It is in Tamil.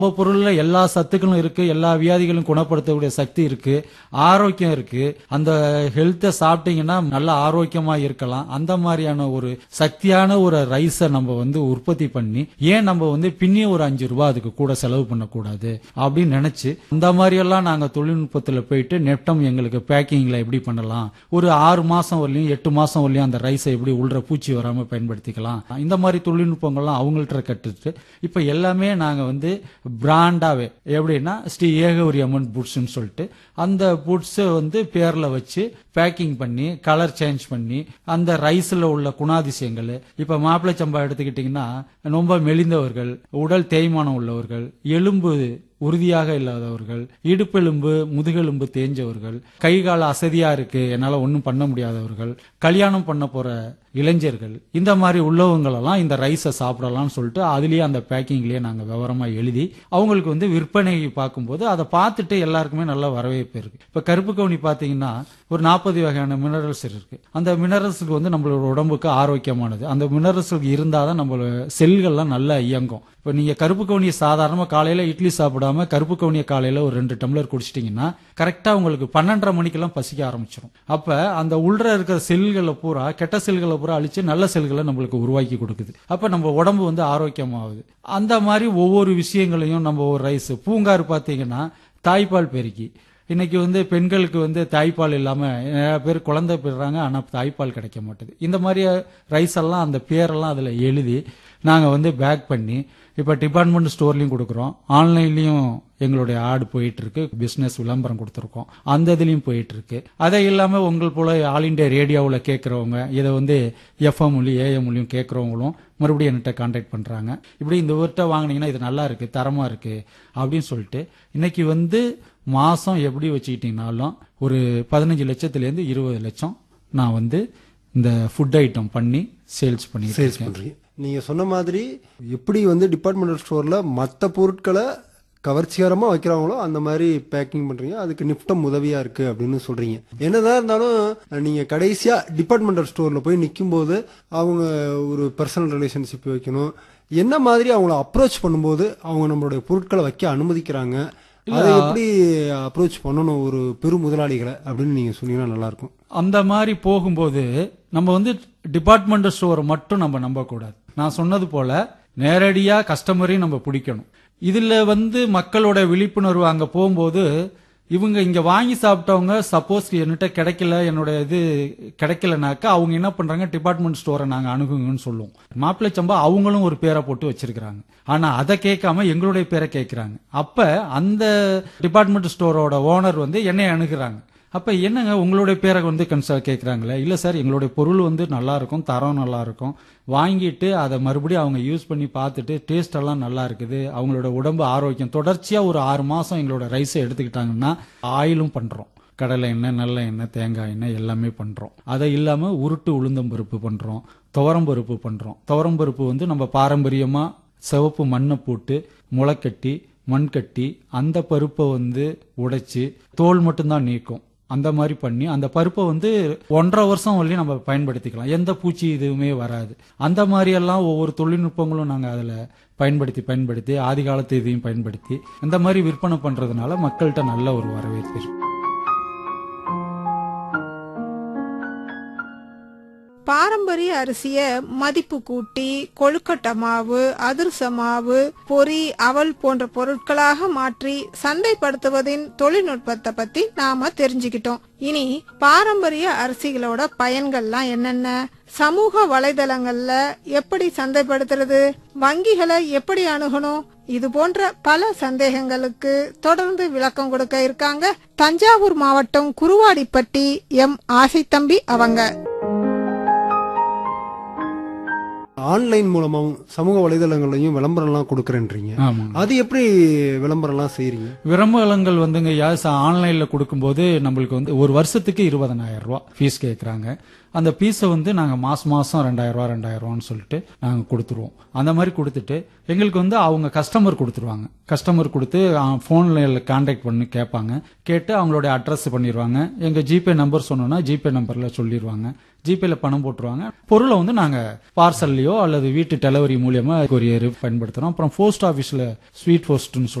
நம்ம பொருள்ல எல்லா சத்துக்களும் இருக்கு எல்லா வியாதிகளும் குணப்படுத்தக்கூடிய சக்தி இருக்கு ஆரோக்கியம் இருக்கு அந்த ஹெல்த்தை சாப்பிட்டீங்கன்னா நல்ல ஆரோக்கியமா இருக்கலாம் அந்த மாதிரியான ஒரு சக்தியான ஒரு ரைஸை நம்ம வந்து உற்பத்தி பண்ணி ஏன் நம்ம வந்து பின்னி ஒரு அஞ்சு ரூபாய் அதுக்கு கூட செலவு பண்ணக்கூடாது அப்படின்னு நினைச்சு அந்த மாதிரி எல்லாம் நாங்க தொழில்நுட்பத்துல போயிட்டு நெப்டம் எங்களுக்கு பேக்கிங்ல எப்படி பண்ணலாம் ஒரு ஆறு மாசம் வரலையும் எட்டு மாசம் வரலையும் அந்த ரைஸை எப்படி உள்ள பூச்சி வராம பயன்படுத்திக்கலாம் இந்த மாதிரி தொழில்நுட்பங்கள்லாம் அவங்கள்ட்ட கற்றுட்டு இப்ப எல்லாமே நாங்க வந்து பிராண்டாவே எப்படின்னா ஸ்ரீ ஏகவரி அம்மன் புட்ஸ்ன்னு சொல்லிட்டு அந்த புட்ஸை வந்து பேர்ல வச்சு பேக்கிங் பண்ணி கலர் சேஞ்ச் பண்ணி அந்த ரைஸ்ல உள்ள குணாதிசயங்கள் இப்ப மாப்பிள்ளை சம்பா எடுத்துக்கிட்டீங்கன்னா ரொம்ப மெலிந்தவர்கள் உடல் தேய்மானம் உள்ளவர்கள் எலும்பு உறுதியாக இல்லாதவர்கள் இடுப்பெலும்பு முதுகெலும்பு தேஞ்சவர்கள் கை கால அசதியா இருக்கு என்னால ஒன்றும் பண்ண முடியாதவர்கள் கல்யாணம் பண்ண போற இளைஞர்கள் இந்த மாதிரி உள்ளவங்கள் எல்லாம் இந்த ரைஸை சாப்பிடலாம்னு சொல்லிட்டு அதுலயே அந்த பேக்கிங்லயே நாங்க விவரமா எழுதி அவங்களுக்கு வந்து விற்பனை பார்க்கும்போது அதை பார்த்துட்டு எல்லாருக்குமே நல்ல வரவேற்பு இருக்கு இப்ப கருப்பு கவுனி பாத்தீங்கன்னா ஒரு நாற்பது வகையான மினரல்ஸ் இருக்கு அந்த மினரல்ஸுக்கு வந்து நம்மளோட உடம்புக்கு ஆரோக்கியமானது அந்த மினரல்ஸுக்கு இருந்தாதான் நம்மளோட செல்கள்லாம் நல்லா இயங்கும் இப்ப நீங்க கருப்பு கவுனியை சாதாரணமா காலையில இட்லி சாப்பிடாம கருப்பு கவுனியை காலையில ஒரு ரெண்டு டம்ளர் குடிச்சிட்டீங்கன்னா கரெக்டா உங்களுக்கு பன்னெண்டரை மணிக்கெல்லாம் பசிக்க ஆரம்பிச்சிடும் அப்ப அந்த உள்ள இருக்கிற செல்களை பூரா கெட்ட செல்களை பூரா அழிச்சு நல்ல செல்களை நம்மளுக்கு உருவாக்கி கொடுக்குது அப்ப நம்ம உடம்பு வந்து ஆரோக்கியமாகுது அந்த மாதிரி ஒவ்வொரு விஷயங்களையும் நம்ம ஒரு ரைஸ் பூங்காறு பாத்தீங்கன்னா தாய்ப்பால் பெருக்கி இன்னைக்கு வந்து பெண்களுக்கு வந்து தாய்ப்பால் இல்லாம நிறைய பேர் குழந்தை பெறுறாங்க ஆனா தாய்ப்பால் கிடைக்க மாட்டேது இந்த மாதிரி ரைஸ் எல்லாம் அந்த பேரெல்லாம் அதுல எழுதி நாங்க வந்து பேக் பண்ணி இப்ப டிபார்ட்மெண்ட் ஸ்டோர்லயும் கொடுக்குறோம் ஆன்லைன்லயும் எங்களுடைய ஆடு போயிட்டு இருக்கு பிசினஸ் விளம்பரம் கொடுத்துருக்கோம் அந்த இதுலயும் போயிட்டு இருக்கு அதை இல்லாம உங்கள் போல ஆல் இண்டியா ரேடியோவில் கேட்கறவங்க இதை வந்து எஃப்எம் மொழி ஏஎம் மொழியும் கேட்கறவங்களும் மறுபடியும் என்கிட்ட கான்டாக்ட் பண்றாங்க இப்படி இந்த ஊர்கிட்ட வாங்குனீங்கன்னா இது நல்லா இருக்கு தரமா இருக்கு அப்படின்னு சொல்லிட்டு இன்னைக்கு வந்து மாசம் எப்படி வச்சுக்கிட்டீங்கனாலும் ஒரு பதினஞ்சு லட்சத்துல இருந்து இருபது லட்சம் நான் வந்து இந்த ஃபுட் ஐட்டம் பண்ணி சேல்ஸ் பண்ணிட்டு சேல்ஸ் இருக்கேன் பண்றீங்க நீங்க சொன்ன மாதிரி எப்படி வந்து டிபார்ட்மெண்டல் ஸ்டோர்ல மற்ற பொருட்களை கவர்ச்சிகரமா வைக்கிறாங்களோ அந்த மாதிரி பேக்கிங் பண்றீங்க அதுக்கு நிப்டம் உதவியா இருக்கு அப்படின்னு சொல்றீங்க என்னதான் இருந்தாலும் நீங்க கடைசியா டிபார்ட்மெண்டல் ஸ்டோர்ல போய் நிற்கும் போது அவங்க ஒரு பர்சனல் ரிலேஷன்ஷிப் வைக்கணும் என்ன மாதிரி அவங்கள அப்ரோச் பண்ணும்போது அவங்க நம்மளுடைய பொருட்களை வைக்க அனுமதிக்கிறாங்க அதை எப்படி அப்ரோச் பண்ணணும் ஒரு பெரு முதலாளிகளை அப்படின்னு நீங்க சொன்னீங்கன்னா நல்லா இருக்கும் அந்த மாதிரி போகும்போது நம்ம வந்து டிபார்ட்மெண்டல் ஸ்டோரை மட்டும் நம்ம நம்பக்கூடாது நான் சொன்னது போல நேரடியா கஸ்டமரையும் நம்ம பிடிக்கணும் இதுல வந்து மக்களோட விழிப்புணர்வு அங்க போகும்போது இவங்க இங்க வாங்கி சாப்பிட்டவங்க சப்போஸ் என்கிட்ட கிடைக்கல என்னோட இது கிடைக்கலனாக்கா அவங்க என்ன பண்றாங்க டிபார்ட்மெண்ட் ஸ்டோரை நாங்க அணுகுங்கன்னு சொல்லுவோம் மாப்பிள்ளை சம்பா அவங்களும் ஒரு பேரை போட்டு வச்சிருக்காங்க ஆனா அதை கேட்காம எங்களுடைய பேரை கேட்கறாங்க அப்ப அந்த டிபார்ட்மெண்ட் ஸ்டோரோட ஓனர் வந்து என்னை அணுகுறாங்க அப்ப என்னங்க உங்களுடைய பேரை வந்து கன்சா கேட்கறாங்களே இல்ல சார் எங்களுடைய பொருள் வந்து நல்லா இருக்கும் தரம் நல்லா இருக்கும் வாங்கிட்டு அதை மறுபடியும் அவங்க யூஸ் பண்ணி பார்த்துட்டு டேஸ்ட் எல்லாம் நல்லா இருக்குது அவங்களோட உடம்பு ஆரோக்கியம் தொடர்ச்சியா ஒரு ஆறு மாசம் எங்களோட ரைஸை எடுத்துக்கிட்டாங்கன்னா ஆயிலும் பண்றோம் கடலை எண்ணெய் நல்ல எண்ணெய் தேங்காய் எண்ணெய் எல்லாமே பண்றோம் அதை இல்லாம உருட்டு உளுந்தம் பருப்பு பண்றோம் துவரம் பருப்பு பண்றோம் துவரம் பருப்பு வந்து நம்ம பாரம்பரியமா சிவப்பு மண்ணை போட்டு முளைக்கட்டி மண் கட்டி அந்த பருப்பை வந்து உடைச்சு தோல் மட்டும்தான் நீக்கும் அந்த மாதிரி பண்ணி அந்த பருப்பை வந்து ஒன்றரை வருஷம் வரலையும் நம்ம பயன்படுத்திக்கலாம் எந்த பூச்சி இதுவுமே வராது அந்த மாதிரி எல்லாம் ஒவ்வொரு தொழில்நுட்பங்களும் நாங்கள் அதில் பயன்படுத்தி பயன்படுத்தி ஆதி காலத்து இதையும் பயன்படுத்தி இந்த மாதிரி விற்பனை பண்றதுனால மக்கள்கிட்ட நல்ல ஒரு வரவேற்பு இருக்கு பாரம்பரிய அரிசிய மதிப்பு கூட்டி கொழுக்கட்டை மாவு அதிர்ச மாவு பொரி அவல் போன்ற பொருட்களாக மாற்றி சந்தைப்படுத்துவதின் தொழில்நுட்பத்தை பத்தி நாம தெரிஞ்சுக்கிட்டோம் இனி பாரம்பரிய அரிசிகளோட பயன்கள்லாம் என்னென்ன சமூக வலைதளங்கள்ல எப்படி சந்தைப்படுத்துறது வங்கிகளை எப்படி அணுகணும் இது போன்ற பல சந்தேகங்களுக்கு தொடர்ந்து விளக்கம் கொடுக்க இருக்காங்க தஞ்சாவூர் மாவட்டம் குருவாடிப்பட்டி எம் ஆசைத்தம்பி அவங்க ஆன்லைன் மூலமாவும் சமூக வலைதளங்களையும் விளம்பரம்லாம் கொடுக்குறேன்றீங்க ஆமா அது எப்படி விளம்பரம்லாம் செய்றீங்க விளம்பரங்கள் வந்துங்க யாஸ் ஆன்லைன்ல கொடுக்கும்போது நம்மளுக்கு வந்து ஒரு வருஷத்துக்கு இருபதனாயிரம் ரூபாய் ஃபீஸ் கேட்கறாங்க அந்த ஃபீஸை வந்து நாங்க மாசம் மாசம் ரெண்டாயிரம் ரூபாய் ரெண்டாயிரம் ரூபான்னு சொல்லிட்டு நாங்க கொடுத்துருவோம் அந்த மாதிரி கொடுத்துட்டு எங்களுக்கு வந்து அவங்க கஸ்டமர் கொடுத்துருவாங்க கஸ்டமர் கொடுத்து போன்ல கான்டாக்ட் பண்ணி கேட்பாங்க கேட்டு அவங்களுடைய அட்ரஸ் பண்ணிடுவாங்க எங்க ஜிபே நம்பர் சொன்னோம்னா ஜிபே நம்பர்ல சொல்லிடுவாங்க ஜிபேல பணம் போட்டுருவாங்க பொருளை வந்து நாங்க பார்சல்லையோ அல்லது வீட்டு டெலிவரி மூலியமா கொரியர் பயன்படுத்துறோம் அப்புறம் போஸ்ட் ஆபீஸ்ல ஸ்வீட் போஸ்ட்னு